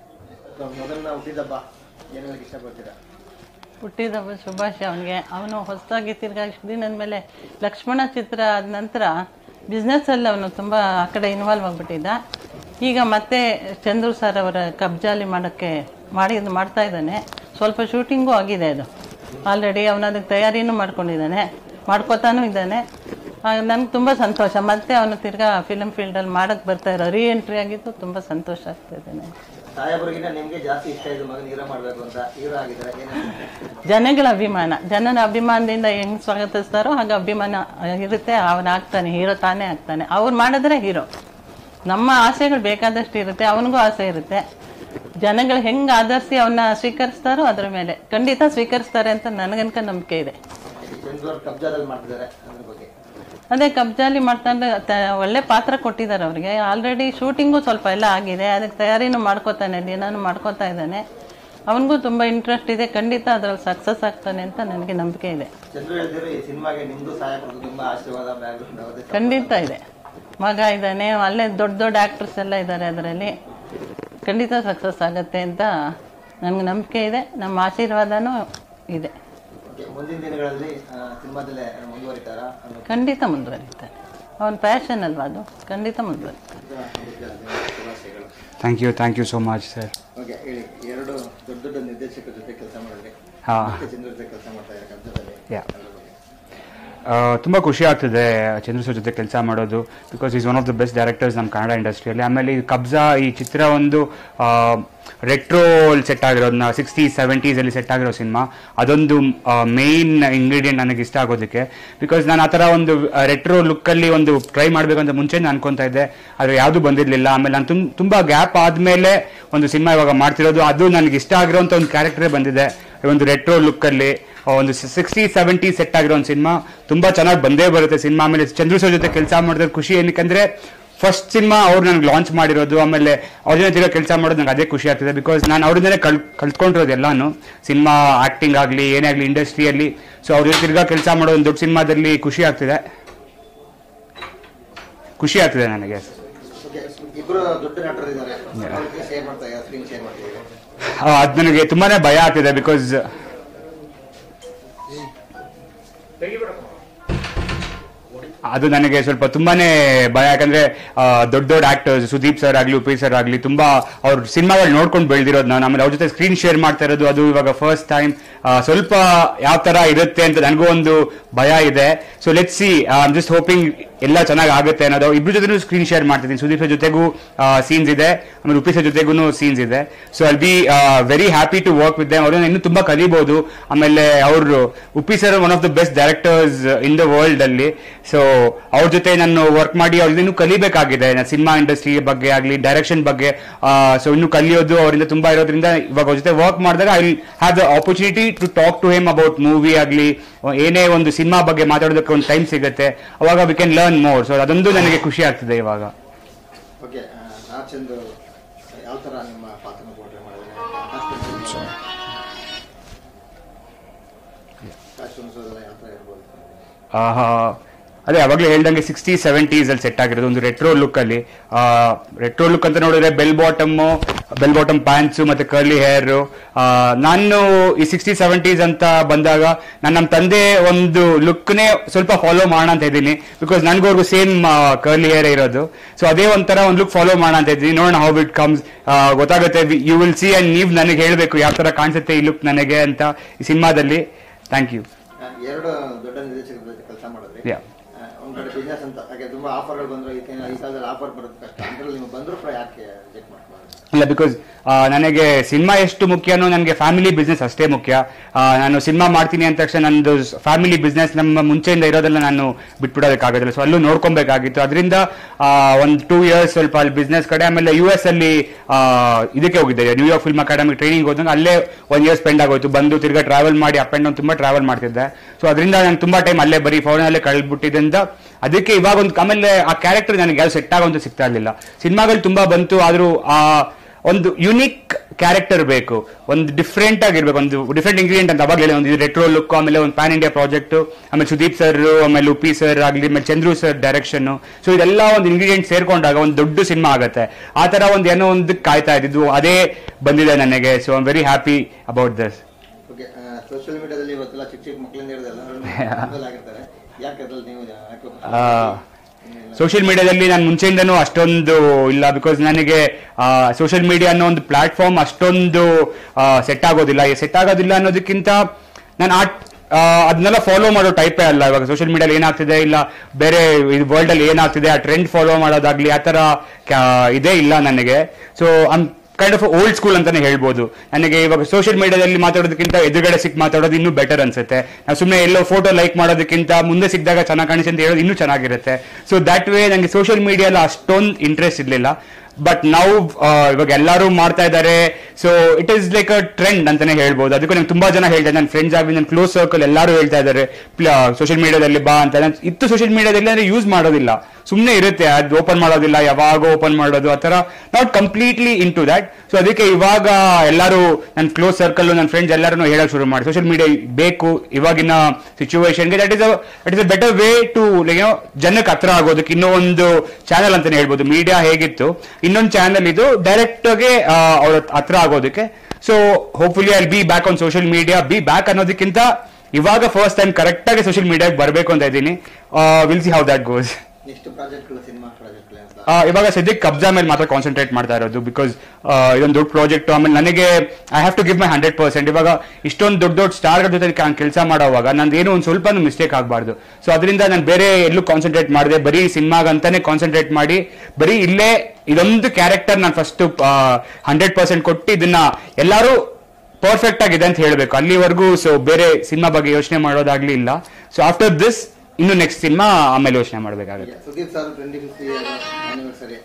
ಮೊದಲನ ಹುಟ್ಟಿದಬ್ಬ ಏನು ಹೇಳಕ್ಕೆ ಇಷ್ಟಪಡ್ತೀರಾ ಹುಟ್ಟಿದಬ್ಬ ಶುಭಾಶಯ ಅವನಿಗೆ ಅವನು ಹೊಸದಾಗಿ ತಿರ್ಗಾ ಇಷ್ಟು ದಿನದ ಮೇಲೆ ಲಕ್ಷ್ಮಣ ಚಿತ್ರ ಆದ ನಂತರ ಬಿಸ್ನೆಸ್ಸಲ್ಲಿ ಅವನು ತುಂಬ ಆ ಕಡೆ ಇನ್ವಾಲ್ವ್ ಆಗಿಬಿಟ್ಟಿದ್ದ ಈಗ ಮತ್ತೆ ಚಂದ್ರು ಸರ್ ಅವರ ಕಬ್ಜಾಲಿ ಮಾಡೋಕ್ಕೆ ಮಾಡಿ ಮಾಡ್ತಾ ಇದ್ದಾನೆ ಸ್ವಲ್ಪ ಶೂಟಿಂಗು ಆಗಿದೆ ಅದು ಆಲ್ರೆಡಿ ಅವನು ಅದಕ್ಕೆ ತಯಾರಿನೂ ಮಾಡ್ಕೊಂಡಿದ್ದಾನೆ ಮಾಡ್ಕೋತಾನೂ ಇದ್ದಾನೆ ನನಗೆ ತುಂಬ ಸಂತೋಷ ಮತ್ತೆ ಅವನು ತಿರ್ಗಾ ಫಿಲಮ್ ಫೀಲ್ಡಲ್ಲಿ ಮಾಡೋಕ್ಕೆ ಬರ್ತಾ ಇರೋ ರೀ ಎಂಟ್ರಿ ಆಗಿದ್ದು ತುಂಬ ಸಂತೋಷ ಆಗ್ತಾಯಿದೆ ನನಗೆ ಸಾಹೇಬ್ರಿಗಿಂತ ನಿಮಗೆ ಜಾಸ್ತಿ ಇಷ್ಟ ಇದು ಮಗನ ಹೀರೋ ಮಾಡಬೇಕು ಅಂತ ಹೀರೋ ಆಗಿದ್ದಾರೆ ಏನು ಜನಗಳ ಅಭಿಮಾನ ಜನನ ಅಭಿಮಾನದಿಂದ ಹೆಂಗ್ ಸ್ವಾಗತಿಸ್ತಾರೋ ಹಾಗೆ ಅಭಿಮಾನ ಇರುತ್ತೆ ಅವನ ಆಗ್ತಾನೆ ಹೀರೋ ತಾನೇ ಆಗ್ತಾನೆ ಅವ್ರು ಮಾಡಿದ್ರೆ ಹೀರೋ ನಮ್ಮ ಆಸೆಗಳು ಬೇಕಾದಷ್ಟು ಇರುತ್ತೆ ಅವನಿಗೂ ಆಸೆ ಇರುತ್ತೆ ಜನಗಳು ಹೆಂಗೆ ಆಧರಿಸಿ ಅವನ್ನ ಸ್ವೀಕರಿಸ್ತಾರೋ ಅದ್ರ ಮೇಲೆ ಖಂಡಿತ ಸ್ವೀಕರಿಸ್ತಾರೆ ಅಂತ ನನಗನ್ಕ ನಂಬಿಕೆ ಇದೆ ಚಂದೂರ್ ಕಬ್ಜಾದಲ್ಲಿ ಮಾಡ್ತಿದ್ದಾರೆ ಅದ್ರ ಬಗ್ಗೆ ಅದೇ ಕಬ್ಜಾಲಿ ಮಾಡ್ತಾರೆ ತ- ಒಳ್ಳೆ ಪಾತ್ರ ಕೊಟ್ಟಿದ್ದಾರೆ ಅವ್ರಿಗೆ ಆಲ್ರೆಡಿ ಶೂಟಿಂಗು ಸ್ವಲ್ಪ ಎಲ್ಲ ಆಗಿದೆ ಅದಕ್ಕೆ ತಯಾರಿನೂ ಮಾಡ್ಕೋತಾನೆ ದಿನಾನು ಮಾಡ್ಕೋತಾ ಇದ್ದಾನೆ ಅವನಿಗೂ ತುಂಬ ಇಂಟ್ರೆಸ್ಟ್ ಇದೆ ಖಂಡಿತ ಅದ್ರಲ್ಲಿ ಸಕ್ಸಸ್ ಆಗ್ತಾನೆ ಅಂತ ನನಗೆ ನಂಬಿಕೆ ಇದೆ ಚಂದ್ರು ಹೇಳಿದ್ರು ಈ ಸಿನಿಮಾಗೆ ನಿಮ್ದು ಸಾಹೇಬ್ರದ್ದು ತುಂಬಾ ಆಶೀರ್ವಾದ ಬ್ಯಾಗ್ ಖಂಡಿತ ಇದೆ ಮಗ ಇದ್ದಾನೆ ಅಲ್ಲೇ ದೊಡ್ಡ ದೊಡ್ಡ ಆ್ಯಕ್ಟ್ರಸ್ ಎಲ್ಲ ಇದ್ದಾರೆ ಅದರಲ್ಲಿ ಖಂಡಿತ ಸಕ್ಸಸ್ ಆಗುತ್ತೆ ಅಂತ ನನಗೆ ನಂಬಿಕೆ ಇದೆ ನಮ್ಮ ಆಶೀರ್ವಾದನೂ ಇದೆ ಮುಂದಿನ ದಿನಗಳಲ್ಲಿ ಆ, ಸಿನಿಮಾದಲ್ಲೇ ಮುಂದುವರಿತಾರ ಖಂಡಿತ ಮುಂದುವರಿತಾರೆ ಅವನ ಪ್ಯಾಷನ್ ಅಲ್ವಾ ಅದು ಖಂಡಿತ ಮುಂದುವರಿತಾರೆ ಶುಭಾಶಯಗಳು thank you thank you so much sir okay ಹೇಳಿ ಎರಡು ದೊಡ್ಡ ದೊಡ್ಡ ನಿರ್ದೇಶಕರ ಜೊತೆ ಕೆಲಸ ಮಾಡಿದ್ರೆ ಹಾಂ ಮತ್ತೆ ಚಂದ್ರ ಜೊತೆ ಕೆಲಸ ಮಾಡ್ತಾ ಇದ್ದಾರೆ ಕಬ್ಜದಲ್ಲಿ ಯಾ ತುಂಬ ಖುಷಿ ಆಗ್ತಿದೆ ಚಂದ್ರ ಸರ್ ಜೊತೆ ಕೆಲಸ ಮಾಡೋದು because is one of the best directors ನಮ್ಮ ಕನ್ನಡ ಇಂಡಸ್ಟ್ರಿಯಲ್ಲಿ ಆಮೇಲೆ ಈ ಕಬ್ಜಾ ಈ ಚಿತ್ರ ಒಂದು ರೆಟ್ರೋ ಸೆಟ್ ಆಗಿರೋದನ್ನ ಸಿಕ್ಸ್ಟಿ ಸೆವೆಂಟೀಸಲ್ಲಿ ಸೆಟ್ ಆಗಿರೋ ಸಿನಿಮಾ ಅದೊಂದು ಮೇನ್ ಇಂಗ್ರೀಡಿಯೆಂಟ್ ನನಗೆ ಇಷ್ಟ ಆಗೋದಕ್ಕೆ ಬಿಕಾಸ್ ನಾನು ಆ ಥರ ಒಂದು ರೆಟ್ರೋ ಲುಕ್ಕಲ್ಲಿ ಒಂದು ಟ್ರೈ ಮಾಡಬೇಕಂತ ಮುಂಚೆ ನಾನು ಅನ್ಕೊತಾ ಇದ್ದೆ ಆದರೆ ಯಾವುದೂ ಬಂದಿರಲಿಲ್ಲ ಆಮೇಲೆ ನಾನು ತುಂಬ ತುಂಬ ಗ್ಯಾಪ್ ಆದಮೇಲೆ ಒಂದು ಸಿನಿಮಾ ಇವಾಗ ಮಾಡ್ತಿರೋದು ಅದು ನನಗೆ ಇಷ್ಟ ಆಗಿರೋಂಥ ಒಂದು ಕ್ಯಾರೆಕ್ಟರೇ ಬಂದಿದೆ ಒಂದು ರೆಟ್ರೋ ಲುಕ್ಕಲ್ಲಿ ಒಂದು ಸಿಕ್ಸ್ಟಿ ಸೆವೆಂಟಿ ಸೆಟ್ ಆಗಿರೋ ಒಂದು ಸಿನಿಮಾ ತುಂಬಾ ಚೆನ್ನಾಗಿ ಬಂದೇ ಬರುತ್ತೆ ಸಿನಿಮಾ ಆಮೇಲೆ ಚಂದ್ರು ಸರ್ ಜೊತೆ ಕೆಲಸ ಮಾಡಿದ್ರೆ ಖುಷಿ ಏನಕ್ಕೆ ಫಸ್ಟ್ ಸಿನಿಮಾ ಅವ್ರು ನನಗೆ ಲಾಂಚ್ ಮಾಡಿರೋದು ಆಮೇಲೆ ಅವ್ರ ಜೊತೆ ತಿರ್ಗಾ ಕೆಲಸ ಮಾಡೋದು ನಂಗೆ ಅದೇ ಖುಷಿ ಆಗ್ತಿದೆ ಬಿಕಾಸ್ ನಾನು ಅವ್ರಿಂದನೇ ಕಲ್ ಕಲ್ತ್ಕೊಂಡಿರೋದು ಎಲ್ಲಾನು ಸಿನಿಮಾ ಆಕ್ಟಿಂಗ್ ಆಗಲಿ ಏನೇ ಆಗಲಿ ಇಂಡಸ್ಟ್ರಿಯಲ್ಲಿ ಸೊ ಅವ್ರ ಜೊತೆ ತಿರ್ಗಾ ಕೆಲಸ ಮಾಡೋ ಒಂದು ದೊಡ್ಡ ಸಿನಿಮಾದಲ್ಲಿ ಖುಷಿ ಆಗ್ತಿದೆ ಖುಷಿ ಆಗ್ತಿದೆ ನನಗೆ ಓಕೆ ಇಬ್ರು ದೊಡ್ಡ ನಟರು ಇದ್ದಾರೆ ಶೇರ್ ಮಾಡ್ತಾ ಇದ್ದಾರೆ ಸ್ಕ್ರೀನ್ ಶೇರ್ ಮಾಡ್ತಿದ್ದಾರೆ ಅದು ನನಗೆ ತುಂಬಾನೇ ಭಯ ಆಗ್ತಿದೆ ಬಿಕಾಸ್ ಅದು ನನಗೆ ಸ್ವಲ್ಪ ತುಂಬಾನೇ ಭಯ ಯಾಕಂದ್ರೆ ಆ, ದೊಡ್ಡ ದೊಡ್ಡ ಆಕ್ಟರ್ಸ್ ಸುದೀಪ್ ಸರ್ ಆಗ್ಲಿ ಉಪೇಶ್ ಸರ್ ಆಗ್ಲಿ ತುಂಬಾ ಅವ್ರ ಸಿನಿಮಾಗಳು ನೋಡ್ಕೊಂಡು ಬೆಳೆದಿರೋದು ನಾನು ಆಮೇಲೆ ಅವ್ರ ಜೊತೆ ಸ್ಕ್ರೀನ್ ಶೇರ್ ಮಾಡ್ತಾ ಇರೋದು ಅದು ಇವಾಗ ಫಸ್ಟ್ ಟೈಮ್ ಸ್ವಲ್ಪ ಯಾವ ತರ ಇರುತ್ತೆ ಅಂತ ನನಗೂ ಒಂದು ಭಯ ಇದೆ so let see I am just hoping ಎಲ್ಲ ಚೆನ್ನಾಗಿ ಆಗುತ್ತೆ ಅನ್ನೋದು ಇಬ್ರು ಜೊತೆ ಸ್ಕ್ರೀನ್ ಶೇರ್ ಮಾಡ್ತಿದ್ದೀನಿ ಸುದೀಪ್ ಸರ್ ಜೊತೆಗೂ ಸೀನ್ಸ್ ಇದೆ ಆಮೇಲೆ ಉಪಿ ಸರ್ ಜೊತೆಗೂ ಸೀನ್ಸ್ ಇದೆ so I'll be very happy to work with them ಅವ್ರನ್ನ ಇನ್ನೂ ತುಂಬಾ ಕಲಿಬಹುದು ಆಮೇಲೆ ಅವರು Uppi sir one of the best directors in the world ಅಲ್ಲಿ ಸೊ ಅವ್ರ ಜೊತೆ ನಾನು ವರ್ಕ್ ಮಾಡಿ ಅವ್ರಿಂದ ಇನ್ನೂ ಕಲಿಬೇಕಾಗಿದೆ ಸಿನಿಮಾ ಇಂಡಸ್ಟ್ರಿ ಬಗ್ಗೆ ಆಗಲಿ ಡೈರೆಕ್ಷನ್ ಬಗ್ಗೆ ಸೊ ಇನ್ನು ಕಲಿಯೋದು ಅವರಿಂದ ತುಂಬಾ ಇರೋದ್ರಿಂದ ಇವಾಗ ಅವ್ರ ಜೊತೆ ವರ್ಕ್ ಮಾಡಿದಾಗ I have the opportunity to talk to him about movie ಆಗಲಿ ಏನೇ ಒಂದು ಸಿನಿಮಾ ಬಗ್ಗೆ ಮಾತಾಡೋದಕ್ಕೆ ಒಂದು ಟೈಮ್ ಸಿಗುತ್ತೆ ಅವಾಗ we can learn more so ಅದೊಂದು ನನಗೆ ಖುಷಿ ಆಗ್ತಿದೆ ಇವಾಗ ಓಕೆ ನಾಚಂದು ಯಾವ ಥರ ನಿಮ್ಮ ಪಾತ್ರನ ಪೋರ್ಟ್ರೆ ಮಾಡಿದ್ರೆ ಕಾಸ್ಟ್ಯೂಮ್ಸ್ ಎಲ್ಲ ಯಾವ ಥರ ಇರ್ಬೋದು ಆಹಾ, ಅದೇ ಅವಾಗಲೇ ಹೇಳ್ದಂಗೆ ಸಿಕ್ಸ್ಟಿ ಸೆವೆಂಟೀಸ್ ಅಲ್ಲಿ ಸೆಟ್ ಆಗಿರೋದು ಒಂದು ರೆಟ್ರೋ ಲುಕ್ ಅಲ್ಲಿ ರೆಟ್ರೋ ಲುಕ್ ಅಂತ ನೋಡಿದ್ರೆ bell bottom bell bottom pants ಮತ್ತೆ ಕರ್ಲಿ ಹೇರ್ ನಾನು ಈ ಸಿಕ್ಸ್ಟಿ ಸೆವೆಂಟೀಸ್ ಅಂತ ಬಂದಾಗ ನಾನು ನಮ್ಮ ತಂದೆ ಒಂದು ಲುಕ್ನೇ ಸ್ವಲ್ಪ ಫಾಲೋ ಮಾಡೋಣ ಅಂತ ಇದ್ದೀನಿ ಬಿಕಾಸ್ ನನಗೋರ್ಗು ಸೇಮ್ ಕರ್ಲಿ ಹೇರ್ ಇರೋದು ಸೊ ಅದೇ ಒಂಥರ ಒಂದು ಲುಕ್ ಫಾಲೋ ಮಾಡೋಣ ಅಂತ ಇದ್ದೀನಿ ನೋಡೋಣ ಹೌ ಇಟ್ ಕಮ್ಸ್ ಗೊತ್ತಾಗುತ್ತೆ ಯು ವಿಲ್ ಸಿ ಅಂಡ್ ನೀವು ನನಗೆ ಹೇಳಬೇಕು ಯಾವ ತರ ಕಾಣಿಸುತ್ತೆ ಈ ಲುಕ್ ನನಗೆ ಅಂತ ಈ ಸಿನಿಮಾದಲ್ಲಿ ಥ್ಯಾಂಕ್ ಯು ಆ, ಎರಡು ದೊಡ್ಡ ನಿರ್ದೇಶಕರ ಜೊತೆ ಕೆಲಸ ಮಾಡಿದ್ರಿ Yeah. ಆ, ಒಂದ್ ಕಡೆ ಬಿಸ್ನೆಸ್ ಅಂತ ಹಾಗೆ ತುಂಬಾ ಆಫರ್ಗಳು ಬಂದ್ರು ಈ ಕ- ಈ ಕಾಲದಲ್ಲಿ ಆಫರ್ ಬರೋದು ಕಷ್ಟ ಅದ್ರಲ್ಲಿ ನಿಮ್ಗೆ ಬಂದ್ರು ಕೂಡ ಯಾಕೆ ರಿಜೆಕ್ಟ್ ಮಾಡ್ಕೊಂಡು ಇಲ್ಲ ಬಿಕಾಸ್ ನನಗೆ ಸಿನಿಮಾ ಎಷ್ಟು ಮುಖ್ಯನೋ ನನಗೆ ಫ್ಯಾಮಿಲಿ ಬಿಸ್ನೆಸ್ ಅಷ್ಟೇ ಮುಖ್ಯ ಆ, ನಾನು ಸಿನಿಮಾ ಮಾಡ್ತೀನಿ ಅಂದ ತಕ್ಷಣ ನಂದು ಫ್ಯಾಮಿಲಿ ಬಿಸ್ನೆಸ್ ನಮ್ಮ ಮುಂಚೆಯಿಂದ ಇರೋದೆಲ್ಲ ನಾನು ಬಿಟ್ಬಿಡೋದಕ್ಕಾಗೋದಿಲ್ಲ ಸೊ ಅಲ್ಲೂ ನೋಡ್ಕೊಬೇಕಾಗಿತ್ತು ಅದರಿಂದ ಒಂದು ಟೂ ಇಯರ್ಸ್ ಸ್ವಲ್ಪ ಅಲ್ಲಿ ಬಿಸ್ನೆಸ್ ಕಡೆ ಆಮೇಲೆ ಯು ಎಸ್ ಅಲ್ಲಿ ಆ, ಇದಕ್ಕೆ ಹೋಗಿದ್ದೆ ನ್ಯೂಯಾರ್ಕ್ ಫಿಲ್ಮ್ ಅಕಾಡೆಮಿ ಟ್ರೈನಿಂಗ್ ಹೋದಾಗ ಅಲ್ಲೇ ಒನ್ ಇಯರ್ ಸ್ಪೆಂಡ್ ಆಗೋಯ್ತು ಬಂದು ತಿರ್ಗಾ ಟ್ರಾವೆಲ್ ಮಾಡಿ ಅಪ್ ಅಂಡ್ ಡೌನ್ ತುಂಬಾ ಟ್ರಾವೆಲ್ ಮಾಡ್ತಿದ್ದೆ ಸೊ ಅದರಿಂದ ನಾನು ತುಂಬಾ ಟೈಮ್ ಅಲ್ಲೇ ಬರೀ ಫೋನಲ್ಲೇ ಕಳೆದ್ಬಿಟ್ಟಿದ್ದರಿಂದ ಅದಕ್ಕೆ ಇವಾಗ ಒಂದು ಆಮೇಲೆ ಆ ಕ್ಯಾರೆಕ್ಟರ್ ನನಗೆ ಯಾವ್ದು ಸೆಟ್ ಆಗೋಂತ ಸಿಗ್ತಾ ಇರಲಿಲ್ಲ ಸಿನಿಮಾಗಳು ತುಂಬಾ ಬಂತು ಆದ್ರೂ ಆ ಒಂದು ಯುನಿಕ್ ಕ್ಯಾರೆಕ್ಟರ್ ಬೇಕು ಒಂದು ಡಿಫ್ರೆಂಟ್ ಆಗಿರ್ಬೇಕು ಒಂದು ಡಿಫ್ರೆಂಟ್ ಇಂಗ್ರೀಡಿಯಂಟ್ ಅಂತ ಅವಾಗ ಹೇಳಿ ಒಂದು ರೆಟ್ರೋ ಲುಕ್ ಆಮೇಲೆ ಒಂದು ಪ್ಯಾನ್ ಇಂಡಿಯಾ ಪ್ರಾಜೆಕ್ಟ್ ಆಮೇಲೆ ಸುದೀಪ್ ಸರ್ ಆಮೇಲೆ ಉಪಿ ಸರ್ ಆಗಲಿ ಆಮೇಲೆ ಚಂದ್ರು ಸರ್ ಡೈರೆಕ್ಷನ್ ಸೊ ಇದೆಲ್ಲ ಒಂದು ಇಂಗ್ರೀಡಿಯಂಟ್ ಸೇರ್ಕೊಂಡಾಗ ಒಂದು ದೊಡ್ಡ ಸಿನಿಮಾ ಆಗುತ್ತೆ ಆ ತರ ಒಂದು ಏನೋ ಒಂದು ಕಾಯ್ತಾ ಇದ್ದಿದ್ದು ಅದೇ ಬಂದಿದೆ ನನಗೆ so I very happy about this okay social ಮೀಡಿಯಾದಲ್ಲಿ ಇವತ್ತೆಲ್ಲ ಚಿಕ್ಕ ಚಿಕ್ಕ ಮಕ್ಕಳಿಂದ ಹಿಡಿದು ಎಲ್ಲರೂ ಆಗಿರ್ತಾರೆ ಯಾಕೆ ಅದ್ರಲ್ಲಿ ನೀವು ಯಾಕೆ ಸೋಷಿಯಲ್ ಮೀಡಿಯಾದಲ್ಲಿ ನಾನು ಮುಂಚೆಯಿಂದನೂ ಅಷ್ಟೊಂದು ಇಲ್ಲ ಬಿಕಾಸ್ ನನಗೆ ಸೋಷಿಯಲ್ ಮೀಡಿಯಾ ಅನ್ನೋ ಒಂದು ಪ್ಲಾಟ್ಫಾರ್ಮ್ ಅಷ್ಟೊಂದು ಸೆಟ್ ಆಗೋದಿಲ್ಲ ಸೆಟ್ ಆಗೋದಿಲ್ಲ ಅನ್ನೋದಕ್ಕಿಂತ ನಾನು ಆ ಆ, ಅದನ್ನೆಲ್ಲ ಫಾಲೋ ಮಾಡೋ ಟೈಪೇ ಅಲ್ಲ ಇವಾಗ ಸೋಷಿಯಲ್ ಮೀಡಿಯಲ್ಲಿ ಏನಾಗ್ತಿದೆ ಇಲ್ಲ ಬೇರೆ ವರ್ಲ್ಡ್ ಅಲ್ಲಿ ಏನಾಗ್ತಿದೆ ಆ ಟ್ರೆಂಡ್ ಫಾಲೋ ಮಾಡೋದಾಗ್ಲಿ ಆ ತರ ಕ್ಯಾ- ಇದೇ ಇಲ್ಲ ನನಗೆ so I'm kind of old school ಅಂತಾನೆ ಹೇಳ್ಬೋದು ನನಗೆ ಇವಾಗ ಸೋಷಿಯಲ್ ಮೀಡಿಯಾದಲ್ಲಿ ಮಾತಾಡೋದಕ್ಕಿಂತ ಎದುರುಗಡೆ ಸಿಕ್ ಮಾತಾಡೋದು ಇನ್ನೂ ಬೆಟರ್ ಅನ್ಸುತ್ತೆ ನಾವು ಸುಮ್ಮನೆ ಎಲ್ಲೋ ಫೋಟೋ ಲೈಕ್ ಮಾಡೋದಕ್ಕಿಂತ ಮುಂದೆ ಸಿಕ್ಕಿದಾಗ ಚೆನ್ನಾಗಿ ಕಾಣಿಸುತ್ತೆ ಅಂತ ಹೇಳೋದು ಇನ್ನೂ ಚೆನ್ನಾಗಿರುತ್ತೆ ಸೊ ದಟ್ ವೇ ನನಗೆ ಸೋಷಿಯಲ್ ಮೀಡಿಯಲ್ಲಿ ಅಷ್ಟೊಂದು ಇಂಟ್ರೆಸ್ಟ್ ಇರಲಿಲ್ಲ ಬಟ್ ನಾವು ಇವಾಗ ಎಲ್ಲರೂ ಮಾಡ್ತಾ ಇದ್ದಾರೆ so it is like a trend ಅಂತಾನೆ ಹೇಳ್ಬೋದು ಅದಕ್ಕೂ ನಂಗೆ ತುಂಬಾ ಜನ ಹೇಳ್ತಾರೆ ನನ್ನ ಫ್ರೆಂಡ್ಸ್ ಆಗಲಿ ನನ್ನ ಕ್ಲೋಸ್ ಸರ್ಕಲ್ ಎಲ್ಲರೂ ಹೇಳ್ತಾ ಇದ್ದಾರೆ ಸೋಷಿಯಲ್ ಮೀಡಿಯಾದಲ್ಲಿ ಬಾ ಅಂತ ನಾನು ಇತ್ತು ಸೋಷಿಯಲ್ ಮೀಡಿಯಾದಲ್ಲಿ ಅಂದ್ರೆ ಯೂಸ್ ಮಾಡೋದಿಲ್ಲ ಸುಮ್ಮನೆ ಇರುತ್ತೆ ಅದು ಓಪನ್ ಮಾಡೋದಿಲ್ಲ ಯಾವಾಗ ಓಪನ್ ಮಾಡೋದು ಆ ಥರ not completely into that so ಅದಕ್ಕೆ ಇವಾಗ ಎಲ್ಲರೂ ನನ್ನ ಕ್ಲೋಸ್ ಸರ್ಕಲ್ ನನ್ನ ಫ್ರೆಂಡ್ಸ್ ಎಲ್ಲರೂ ಹೇಳಕ್ ಶುರು ಮಾಡಿ ಸೋಷಿಯಲ್ ಮೀಡಿಯಾ ಬೇಕು ಇವಾಗಿನ ಸಿಚುವೇಶನ್ಗೆ that is that is a better way to ಏನೋ ಜನಕ್ಕೆ ಹತ್ರ ಆಗೋದಕ್ಕೆ ಇನ್ನೂ ಒಂದು ಚಾನಲ್ ಅಂತಾನೆ ಹೇಳ್ಬೋದು ಮೀಡಿಯಾ ಹೇಗಿತ್ತು ಇನ್ನೊಂದು ಚಾನಲ್ ಇದು ಡೈರೆಕ್ಟ್ ಆಗಿ ಅವ್ರ ಹತ್ರ ಆಗೋದಕ್ಕೆ so hopefully I be back on social media be back ಅನ್ನೋದಕ್ಕಿಂತ ಇವಾಗ ಫಸ್ಟ್ ಟೈಮ್ ಕರೆಕ್ಟ್ ಆಗಿ ಸೋಷಿಯಲ್ ಮೀಡಿಯಾಗೆ ಬರಬೇಕು ಅಂತ ಇದ್ದೀನಿ will see how that goes next ಪ್ರಾಜೆಕ್ಟ್ಗಳು ಸಿನಿಮಾ ಪ್ರಾಜೆಕ್ಟ್ಗಳು ಅಂತ ಆ, ಇವಾಗ ಸದ್ಯಕ್ಕೆ ಕಬ್ಜಾ ಮೇಲೆ ಮಾತ್ರ ಕಾನ್ಸಂಟ್ರೇಟ್ ಮಾಡ್ತಾ ಇರೋದು ಬಿಕಾಸ್ ಇದೊಂದು ದೊಡ್ಡ ಪ್ರಾಜೆಕ್ಟ್ ಆಮೇಲೆ ನನಗೆ I have to give my hundred percent ಇವಾಗ ಇಷ್ಟೊಂದು ದೊಡ್ಡ ದೊಡ್ಡ ಸ್ಟಾರ್ಗಳ ಜೊತೆ ಕೆಲಸ ಮಾಡೋವಾಗ ನಂದು ಏನೋ ಒಂದು ಸ್ವಲ್ಪ ಮಿಸ್ಟೇಕ್ ಆಗಬಾರ್ದು ಸೊ ಅದರಿಂದ ನಾನು ಬೇರೆ ಎಲ್ಲೂ ಕಾನ್ಸಂಟ್ರೇಟ್ ಮಾಡಿದೆ ಬರೀ ಸಿನಿಮಾಗಂತಾನೆ ಕಾನ್ಸಂಟ್ರೇಟ್ ಮಾಡಿ ಬರೀ ಇಲ್ಲೇ ಇದೊಂದು ಕ್ಯಾರೆಕ್ಟರ್ ನಾನು ಫಸ್ಟ್ ಹಂಡ್ರೆಡ್ ಪರ್ಸೆಂಟ್ ಕೊಟ್ಟು ಇದನ್ನ ಎಲ್ಲರೂ ಪರ್ಫೆಕ್ಟ್ ಆಗಿದೆ ಅಂತ ಹೇಳಬೇಕು ಅಲ್ಲಿವರೆಗೂ ಸೊ ಬೇರೆ ಸಿನಿಮಾ ಬಗ್ಗೆ ಯೋಚನೆ ಮಾಡೋದಾಗ್ಲಿ ಇಲ್ಲ ಸೊ ಆಫ್ಟರ್ ದಿಸ್ ಇನ್ನು ನೆಕ್ಸ್ಟ್ ಸಿನಿಮಾ ಆಮೇಲೆ ಯೋಚನೆ ಮಾಡಬೇಕಾಗುತ್ತೆ Sudeep sir twenty fifty anniversary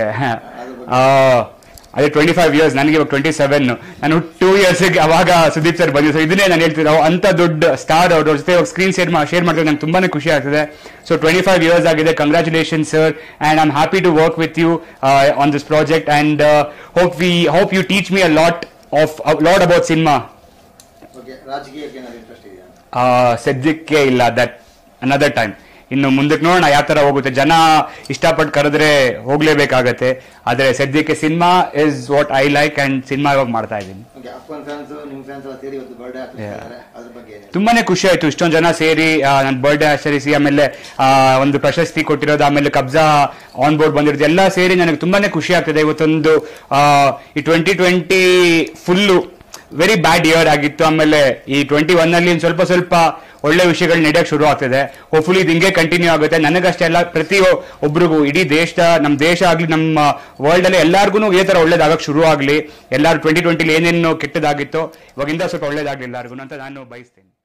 ಅದೇ ಟ್ವೆಂಟಿ ಫೈವ್ ಇಯರ್ಸ್ ನನಗೆ ಇವಾಗ ಟ್ವೆಂಟಿ ಸೆವೆನ್ ನಾನು ಟೂ ಇಯರ್ಸ್ಗೆ ಅವಾಗ ಸುದೀಪ್ ಸರ್ ಬಂದಿದ್ದು ಸೊ ಇದನ್ನೇ ನಾನು ಹೇಳ್ತಿದ್ದೆ ಅವ್ ಅಂತ ದೊಡ್ಡ ಸ್ಟಾರ್ ಅವ್ರ ಜೊತೆ ಸ್ಕ್ರೀನ್ ಶೇರ್ ಶೇರ್ ಮಾಡ್ತಾರೆ ನಂಗೆ ತುಂಬಾನೇ ಖುಷಿ ಆಗ್ತದೆ ಸೊ ಟ್ವೆಂಟಿ ಫೈವ್ ಇಯರ್ಸ್ ಆಗಿದೆ congratulation sir and I am happy to work with you on this project and hope we hope you teach me a lot of lot about cinema okay ರಾಜಕೀಯಕ್ಕೆ ಏನಾದ್ರು interest ಇದೆಯಾ ಸದ್ಯಕ್ಕೆ ಇಲ್ಲ that another time ಇನ್ನು ಮುಂದಕ್ಕೆ ನೋಡೋಣ ಯಾವ ತರ ಹೋಗುತ್ತೆ ಜನ ಇಷ್ಟಪಟ್ಟು ಕರೆದ್ರೆ ಹೋಗ್ಲೇಬೇಕಾಗತ್ತೆ ಆದ್ರೆ ಸದ್ಯಕ್ಕೆ cinema is what I like and cinema ಇವಾಗ ಮಾಡ್ತಾ ಇದ್ದೀನಿ ಓಕೆ ಅಪ್ಪನ್ ಫ್ಯಾನ್ಸ್ ನಿಮ್ ಫ್ಯಾನ್ಸ್ ಎಲ್ಲ ಸೇರಿ ಇವತ್ತು ಬರ್ಡೇ ಆಚರಿಸ್ತಾರೆ ಅದ್ರ ಬಗ್ಗೆ ಏನಿದೆ ತುಂಬಾನೇ ಖುಷಿ ಆಯ್ತು ಇಷ್ಟೊಂದು ಜನ ಸೇರಿ ನನ್ನ ಬರ್ಡೇ ಆಚರಿಸಿ ಆಮೇಲೆ ಆ, ಒಂದು ಪ್ರಶಸ್ತಿ ಕೊಟ್ಟಿರೋದು ಆಮೇಲೆ ಕಬ್ಜಾ ಆನ್ ಬೋರ್ಡ್ ಬಂದಿರೋದು ಎಲ್ಲ ಸೇರಿ ನನಗೆ ತುಂಬಾನೇ ಖುಷಿ ಆಗ್ತದೆ ಇವತ್ತೊಂದು ಆ, ಈ twenty twenty full very bad year ಆಗಿತ್ತು ಆಮೇಲೆ ಈ ಟ್ವೆಂಟಿ ಒನ್ ಅಲ್ಲಿ ಒಂದ್ ಸ್ವಲ್ಪ ಸ್ವಲ್ಪ ಒಳ್ಳೆ ವಿಷಯಗಳು ನಡೆಯಕ್ಕೆ ಶುರು ಆಗ್ತಿದೆ ಹೋಪ್ಫುಲಿ ಇದು ಹಿಂಗೆ ಕಂಟಿನ್ಯೂ ಆಗುತ್ತೆ ನನಗಷ್ಟೇ ಅಲ್ಲ ಪ್ರತಿ ಒ- ಒಬ್ರಿಗೂ ಇಡೀ ದೇಶ ನಮ್ಮ ದೇಶ ಆಗಲಿ ನಮ್ಮ ವರ್ಲ್ಡ್ ಅಲ್ಲಿ ಎಲ್ಲಾರ್ಗು ಇದೇ ತರ ಒಳ್ಳೇದಾಗಕ್ಕೆ ಶುರು ಆಗಲಿ ಎಲ್ಲರೂ ಟ್ವೆಂಟಿ ಟ್ವೆಂಟಿಲಿ ಏನೇನು ಕೆಟ್ಟದಾಗಿತ್ತೋ ಇವಾಗಿಂದ ಸ್ವಲ್ಪ ಒಳ್ಳೇದಾಗಲಿ ಎಲ್ಲರಿಗೂ ಅಂತ ನಾನು ಬಯಸ್ತೇನೆ